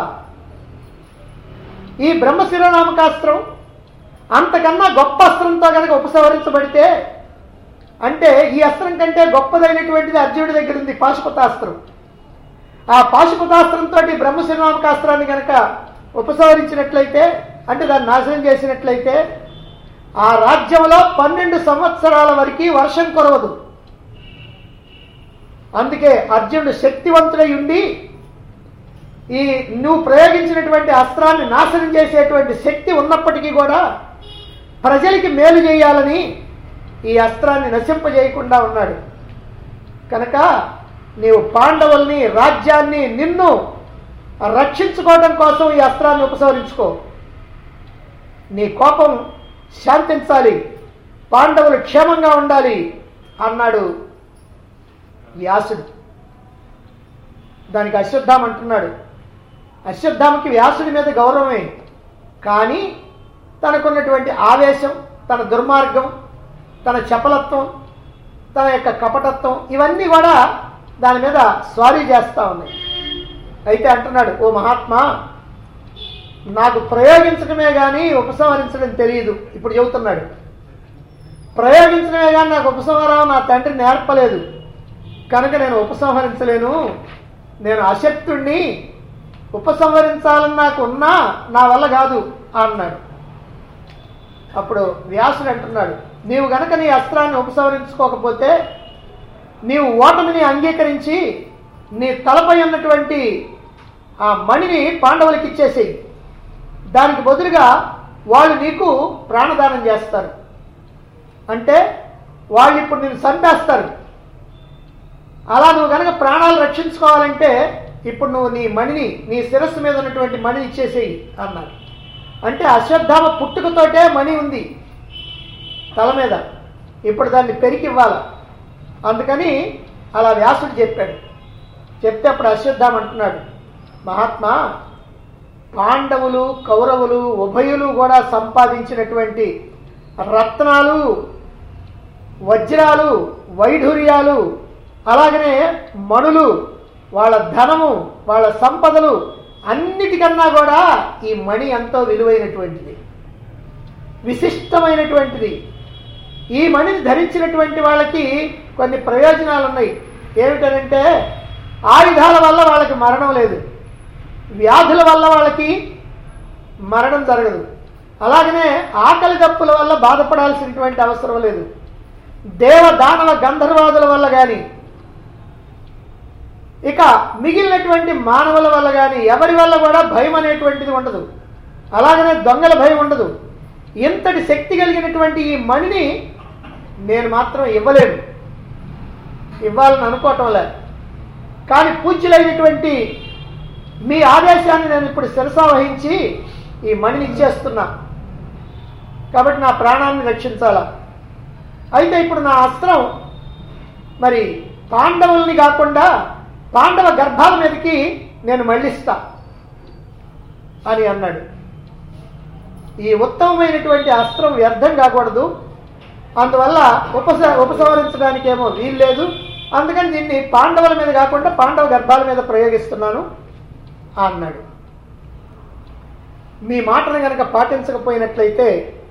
ఈ బ్రహ్మశిరోనామకాస్త్రం అంతకన్నా గొప్ప అస్త్రంతో కనుక ఉపసంహరించబడితే అంటే ఈ అస్త్రం కంటే గొప్పదైనటువంటిది అర్జునుడి దగ్గర ఉంది పాశుపతాస్త్రం ఆ పాశుపతాస్త్రంతో బ్రహ్మశిరోనామకాస్త్రాన్ని కనుక ఉపసంహరించినట్లయితే అంటే దాన్ని నాశనం చేసినట్లయితే ఆ రాజ్యంలో పన్నెండు సంవత్సరాల వరకు వర్షం కురవదు అందుకే అర్జునుడు శక్తివంతుడై ఉండి ఈ నువ్వు ప్రయోగించినటువంటి అస్త్రాన్ని నాశనం చేసేటువంటి శక్తి ఉన్నప్పటికీ కూడా ప్రజలకి మేలు చేయాలని ఈ అస్త్రాన్ని నశింపజేయకుండా ఉన్నాడు కనుక నీవు పాండవుల్ని రాజ్యాన్ని నిన్ను రక్షించుకోవడం కోసం ఈ అస్త్రాన్ని ఉపసంహరించుకో నీ కోపం శాంతించాలి పాండవులు క్షేమంగా ఉండాలి అన్నాడు వ్యాసుడు దానికి అశ్వత్థామ అంటున్నాడు అశ్వత్థామకి వ్యాసుడి మీద గౌరవమే కానీ తనకున్నటువంటి ఆవేశం తన దుర్మార్గం తన చపలత్వం తన యొక్క కపటత్వం ఇవన్నీ కూడా దాని మీద స్వారీ చేస్తూ ఉన్నాయి అయితే అంటున్నాడు ఓ మహాత్మా నాకు ప్రయోగించడమే కానీ ఉపసంహరించడం తెలియదు ఇప్పుడు చెబుతున్నాడు ప్రయోగించడమే కానీ నాకు ఉపసంహారం నా తండ్రి నేర్పలేదు కనుక నేను ఉపసంహరించలేను నేను అశక్తుణ్ణి ఉపసంహరించాలని నాకు ఉన్నా నా వల్ల కాదు అన్నాడు అప్పుడు వ్యాసుడు అంటున్నాడు నీవు గనక నీ అస్త్రాన్ని ఉపసంహరించుకోకపోతే నీవు ఓటమిని అంగీకరించి నీ తలపై ఉన్నటువంటి ఆ మణిని పాండవులకి ఇచ్చేసేయి దానికి బదులుగా వాళ్ళు నీకు ప్రాణదానం చేస్తారు అంటే వాళ్ళు ఇప్పుడు నేను చంపేస్తారు అలా నువ్వు కనుక ప్రాణాలు రక్షించుకోవాలంటే ఇప్పుడు నువ్వు నీ మణిని నీ శిరస్సు మీద ఉన్నటువంటి మణిని ఇచ్చేసేయి అన్నాడు అంటే అశ్వత్థామ పుట్టుకతోటే మణి ఉంది తల మీద ఇప్పుడు దాన్ని పెరికి ఇవ్వాలి అందుకని అలా వ్యాసుడు చెప్పాడు చెప్తే అప్పుడు అశ్వత్థామ అంటున్నాడు మహాత్మా పాండవులు కౌరవులు ఉభయులు కూడా సంపాదించినటువంటి రత్నాలు వజ్రాలు వైఢూర్యాలు అలాగనే మణులు వాళ్ళ ధనము వాళ్ళ సంపదలు అన్నిటికన్నా కూడా ఈ మణి ఎంతో విలువైనటువంటిది విశిష్టమైనటువంటిది ఈ మణిని ధరించినటువంటి వాళ్ళకి కొన్ని ప్రయోజనాలు ఉన్నాయి ఏమిటనంటే ఆయుధాల వల్ల వాళ్ళకి మరణం లేదు వ్యాధుల వల్ల వాళ్ళకి మరణం జరగదు అలాగనే ఆకలి దప్పుల వల్ల బాధపడాల్సినటువంటి అవసరం లేదు దేవ దానవ గంధర్వాదుల వల్ల కానీ ఇక మిగిలినటువంటి మానవుల వల్ల కానీ ఎవరి వల్ల కూడా భయం అనేటువంటిది ఉండదు అలాగనే దొంగల భయం ఉండదు ఇంతటి శక్తి కలిగినటువంటి ఈ మణిని నేను మాత్రం ఇవ్వలేను ఇవ్వాలని అనుకోవటం లే కానీ పూజ్యులైనటువంటి మీ ఆదేశాన్ని నేను ఇప్పుడు శిరసా వహించి ఈ మణిని ఇచ్చేస్తున్నా కాబట్టి నా ప్రాణాన్ని రక్షించాలా అయితే ఇప్పుడు నా అస్త్రం మరి పాండవుల్ని కాకుండా పాండవ గర్భాల మీదకి నేను మళ్ళిస్తా అని అన్నాడు ఈ ఉత్తమమైనటువంటి అస్త్రం వ్యర్థం కాకూడదు అందువల్ల ఉపస ఉపసంహరించడానికేమో వీలు లేదు అందుకని దీన్ని పాండవుల మీద కాకుండా పాండవ గర్భాల మీద ప్రయోగిస్తున్నాను అన్నాడు మీ మాటను కనుక పాటించకపోయినట్లయితే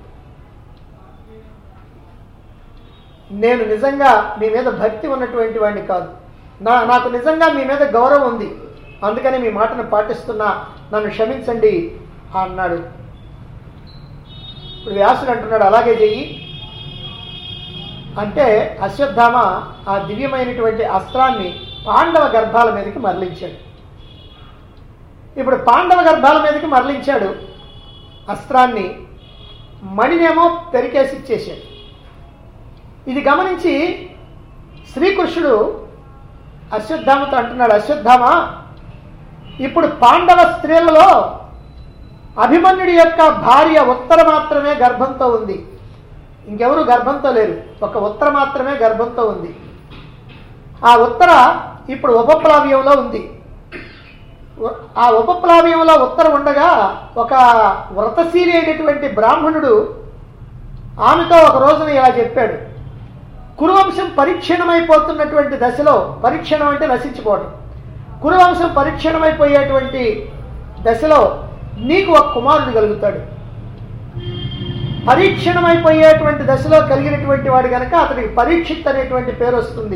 నేను నిజంగా మీ మీద భక్తి ఉన్నటువంటి వాడిని కాదు నా నాకు నిజంగా మీ మీద గౌరవం ఉంది అందుకని మీ మాటను పాటిస్తున్నా నన్ను క్షమించండి అన్నాడు ఇప్పుడు వ్యాసుడు అంటున్నాడు అలాగే చెయ్యి అంటే అశ్వత్థామ ఆ దివ్యమైనటువంటి అస్త్రాన్ని పాండవ గర్భాల మీదకి మరలించాడు ఇప్పుడు పాండవ గర్భాల మీదకి మరలించాడు అస్త్రాన్ని మణినేమో పెరికేసి ఇచ్చేశాడు ఇది గమనించి శ్రీకృష్ణుడు అశ్వత్థామతో అంటున్నాడు అశ్వత్థామ ఇప్పుడు పాండవ స్త్రీలలో అభిమన్యుడి యొక్క భార్య ఉత్తర మాత్రమే గర్భంతో ఉంది ఇంకెవరు గర్భంతో లేరు ఒక ఉత్తర మాత్రమే గర్భంతో ఉంది ఆ ఉత్తర ఇప్పుడు ఉపప్లావ్యంలో ఉంది ఉ- ఆ ఉపప్లావ్యంలో ఉత్తర ఉండగా ఒక వ్రతశీలి అయినటువంటి బ్రాహ్మణుడు ఆమెతో ఒక రోజున ఇలా చెప్పాడు కురువంశం పరిక్షీణమైపోతున్నటువంటి దశలో పరీక్షణం అంటే నశించిపోవడం కురువంశం పరిక్షీణమైపోయేటువంటి దశలో నీకు ఒక కుమారుడు కలుగుతాడు పరీక్షణమైపోయేటువంటి దశలో కలిగినటువంటి వాడు గనక అతనికి పరీక్షిత్ అనేటువంటి పేరు వస్తుంది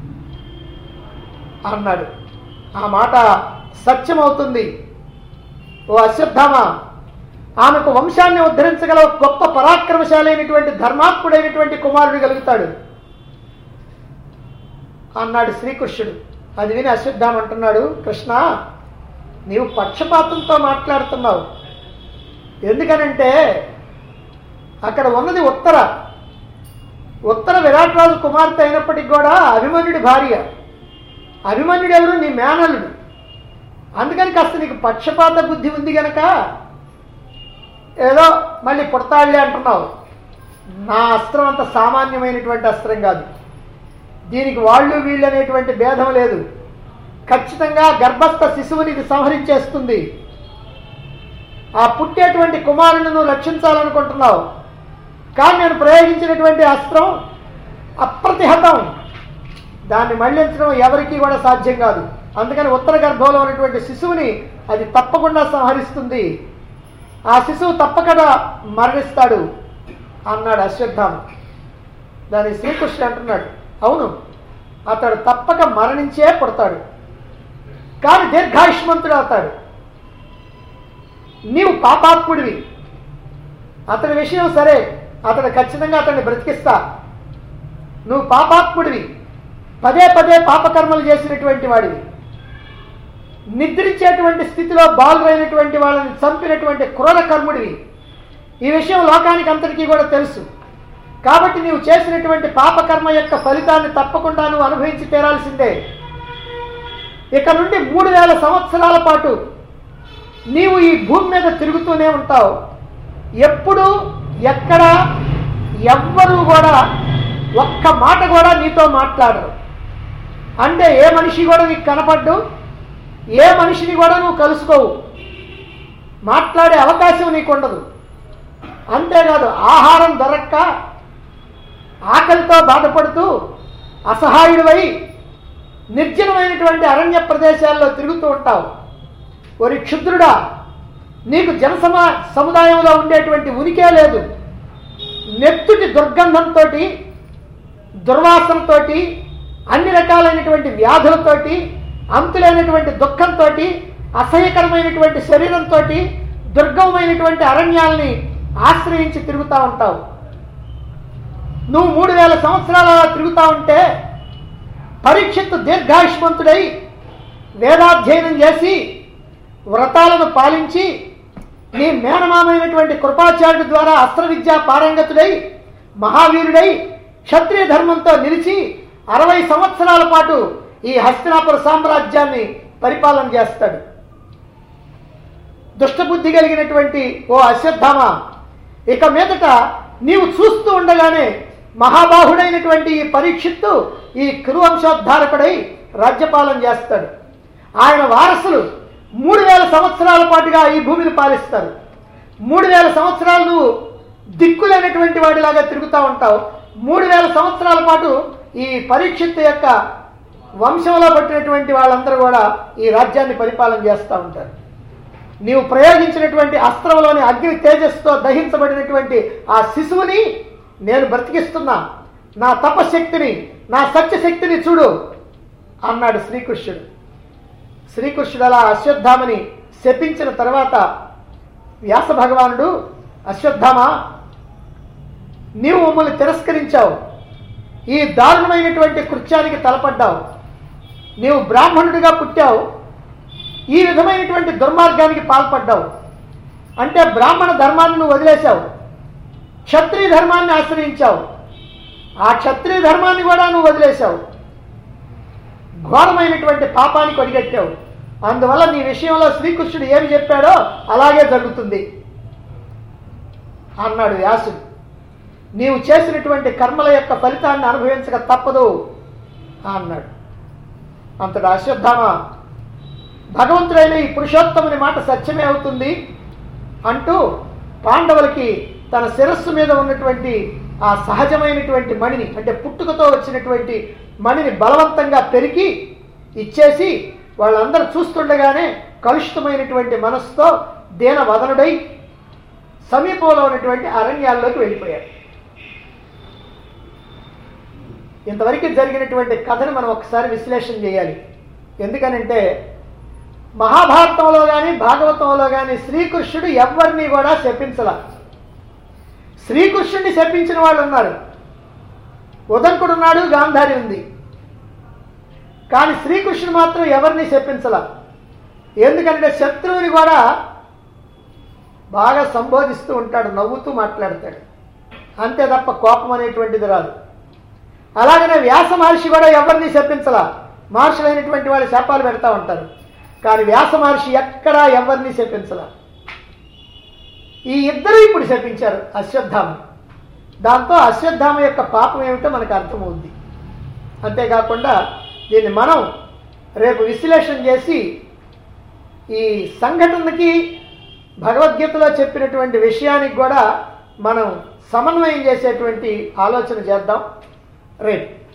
అన్నాడు ఆ మాట సత్యమవుతుంది ఓ అశ్వత్థామ ఆమెకు వంశాన్ని ఉద్ధరించగల ఒక గొప్ప పరాక్రమశాలైనటువంటి ధర్మాత్ముడైనటువంటి కుమారుడు కలుగుతాడు అన్నాడు శ్రీకృష్ణుడు అది విని అశ్వత్థామ అంటున్నాడు కృష్ణ నీవు పక్షపాతంతో మాట్లాడుతున్నావు ఎందుకనంటే అక్కడ ఉన్నది ఉత్తర ఉత్తర విరాట్ రాజు కుమార్తె అయినప్పటికీ కూడా అభిమన్యుడి భార్య అభిమన్యుడు ఎవరు నీ మేనల్లుడు అందుకని కాస్త నీకు పక్షపాత బుద్ధి ఉంది గనక ఏదో మళ్ళీ పుడతాళ్ళే అంటున్నావు నా అస్త్రం అంత సామాన్యమైనటువంటి అస్త్రం కాదు దీనికి వాళ్ళు వీళ్ళు అనేటువంటి భేదం లేదు ఖచ్చితంగా గర్భస్థ శిశువుని ఇది సంహరించేస్తుంది ఆ పుట్టేటువంటి కుమారుని నువ్వు రక్షించాలనుకుంటున్నావు కానీ నేను ప్రయోగించినటువంటి అస్త్రం అప్రతిహతం దాన్ని మళ్లించడం ఎవరికీ కూడా సాధ్యం కాదు అందుకని ఉత్తర గర్భంలో ఉన్నటువంటి శిశువుని అది తప్పకుండా సంహరిస్తుంది ఆ శిశువు తప్పకుండా మరణిస్తాడు అన్నాడు అశ్వత్థామ దాని శ్రీకృష్ణుడు అంటున్నాడు అవును అతడు తప్పక మరణించే పుడతాడు కానీ దీర్ఘాయుష్మంతుడు అవుతాడు నీవు పాపాత్ముడివి అతని విషయం సరే అతడు ఖచ్చితంగా అతన్ని బ్రతికిస్తా నువ్వు పాపాత్ముడివి పదే పదే పాపకర్మలు చేసినటువంటి వాడివి నిద్రించేటువంటి స్థితిలో బాలురైనటువంటి వాళ్ళని చంపినటువంటి క్రూర కర్ముడివి ఈ విషయం లోకానికి అంతటికీ కూడా తెలుసు కాబట్టి నీవు చేసినటువంటి పాపకర్మ యొక్క ఫలితాన్ని తప్పకుండా నువ్వు అనుభవించి తీరాల్సిందే ఇక నుండి మూడు వేల సంవత్సరాల పాటు నీవు ఈ భూమి మీద తిరుగుతూనే ఉంటావు ఎప్పుడు ఎక్కడ ఎవ్వరూ కూడా ఒక్క మాట కూడా నీతో మాట్లాడరు అంటే ఏ మనిషి కూడా నీకు కనపడ్డు ఏ మనిషిని కూడా నువ్వు కలుసుకోవు మాట్లాడే అవకాశం నీకు ఉండదు అంతేకాదు ఆహారం దొరక్క ఆకలితో బాధపడుతూ అసహాయుడివై నిర్జనమైనటువంటి అరణ్య ప్రదేశాల్లో తిరుగుతూ ఉంటావు ఒరి క్షుద్రుడా నీకు జనసమా సముదాయంలో ఉండేటువంటి ఉనికే లేదు నెత్తుటి దుర్గంధంతో దుర్వాసనతో అన్ని రకాలైనటువంటి వ్యాధులతోటి అంతులేనటువంటి దుఃఖంతో అసహ్యకరమైనటువంటి శరీరంతో దుర్గమమైనటువంటి అరణ్యాల్ని ఆశ్రయించి తిరుగుతూ ఉంటావు నువ్వు మూడు వేల సంవత్సరాల తిరుగుతూ ఉంటే పరీక్షిత్తు దీర్ఘాయుష్మంతుడై వేదాధ్యయనం చేసి వ్రతాలను పాలించి నీ మేనమామైనటువంటి కృపాచార్యుడి ద్వారా అస్త్ర విద్యా పారంగతుడై మహావీరుడై క్షత్రియ ధర్మంతో నిలిచి అరవై సంవత్సరాల పాటు ఈ హస్తినాపుర సామ్రాజ్యాన్ని పరిపాలన చేస్తాడు దుష్టబుద్ధి కలిగినటువంటి ఓ అశ్వత్థామ ఇక మీదట నీవు చూస్తూ ఉండగానే మహాబాహుడైనటువంటి ఈ పరీక్షిత్తు ఈ కురువంశోద్ధారకుడై రాజ్యపాలన చేస్తాడు ఆయన వారసులు మూడు వేల సంవత్సరాల పాటుగా ఈ భూమిని పాలిస్తారు మూడు వేల సంవత్సరాలు నువ్వు దిక్కులేనటువంటి వాడిలాగా తిరుగుతూ ఉంటావు మూడు వేల సంవత్సరాల పాటు ఈ పరీక్షిత్తు యొక్క వంశంలో పట్టినటువంటి వాళ్ళందరూ కూడా ఈ రాజ్యాన్ని పరిపాలన చేస్తూ ఉంటారు నీవు ప్రయోగించినటువంటి అస్త్రంలోని అగ్ని తేజస్సుతో దహించబడినటువంటి ఆ శిశువుని నేను బ్రతికిస్తున్నా నా తపశక్తిని నా సత్యశక్తిని చూడు అన్నాడు శ్రీకృష్ణుడు శ్రీకృష్ణుడు అలా అశ్వత్థామని శపించిన తర్వాత వ్యాస భగవానుడు అశ్వత్థామ నీవు మమ్మల్ని తిరస్కరించావు ఈ దారుణమైనటువంటి కృత్యానికి తలపడ్డావు నీవు బ్రాహ్మణుడిగా పుట్టావు ఈ విధమైనటువంటి దుర్మార్గానికి పాల్పడ్డావు అంటే బ్రాహ్మణ ధర్మాన్ని నువ్వు వదిలేశావు క్షత్రియ ధర్మాన్ని ఆశ్రయించావు ఆ క్షత్రియ ధర్మాన్ని కూడా నువ్వు వదిలేశావు ఘోరమైనటువంటి పాపానికి ఒడిగట్టావు అందువల్ల నీ విషయంలో శ్రీకృష్ణుడు ఏమి చెప్పాడో అలాగే జరుగుతుంది అన్నాడు వ్యాసుడు నీవు చేసినటువంటి కర్మల యొక్క ఫలితాన్ని అనుభవించక తప్పదు అన్నాడు అంతటి అశ్వత్థామ భగవంతుడైన ఈ పురుషోత్తముని మాట సత్యమే అవుతుంది అంటూ పాండవులకి తన శిరస్సు మీద ఉన్నటువంటి ఆ సహజమైనటువంటి మణిని అంటే పుట్టుకతో వచ్చినటువంటి మణిని బలవంతంగా పెరిగి ఇచ్చేసి వాళ్ళందరూ చూస్తుండగానే కలుషితమైనటువంటి మనస్సుతో దీన వదనుడై సమీపంలో ఉన్నటువంటి అరణ్యాల్లోకి వెళ్ళిపోయాడు ఇంతవరకు జరిగినటువంటి కథను మనం ఒకసారి విశ్లేషణ చేయాలి ఎందుకనంటే మహాభారతంలో కానీ భాగవతంలో కానీ శ్రీకృష్ణుడు ఎవరిని కూడా శపించల శ్రీకృష్ణుడిని శపించిన వాళ్ళు ఉన్నారు ఉదంకుడు ఉన్నాడు గాంధారి ఉంది కానీ శ్రీకృష్ణుడు మాత్రం ఎవరిని శపించల ఎందుకంటే శత్రువుని కూడా బాగా సంబోధిస్తూ ఉంటాడు నవ్వుతూ మాట్లాడతాడు అంతే తప్ప కోపం అనేటువంటిది రాదు అలాగనే వ్యాస మహర్షి కూడా ఎవరిని శపించలా మహర్షులైనటువంటి వాళ్ళు శాపాలు పెడతా ఉంటారు కానీ వ్యాస మహర్షి ఎక్కడా ఎవరిని శపించలా ఈ ఇద్దరు ఇప్పుడు శపించారు అశ్వత్థామ దాంతో అశ్వత్థామ యొక్క పాపం ఏమిటో మనకు అర్థమవుద్ది అంతేకాకుండా దీన్ని మనం రేపు విశ్లేషణ చేసి ఈ సంఘటనకి భగవద్గీతలో చెప్పినటువంటి విషయానికి కూడా మనం సమన్వయం చేసేటువంటి ఆలోచన చేద్దాం రేపు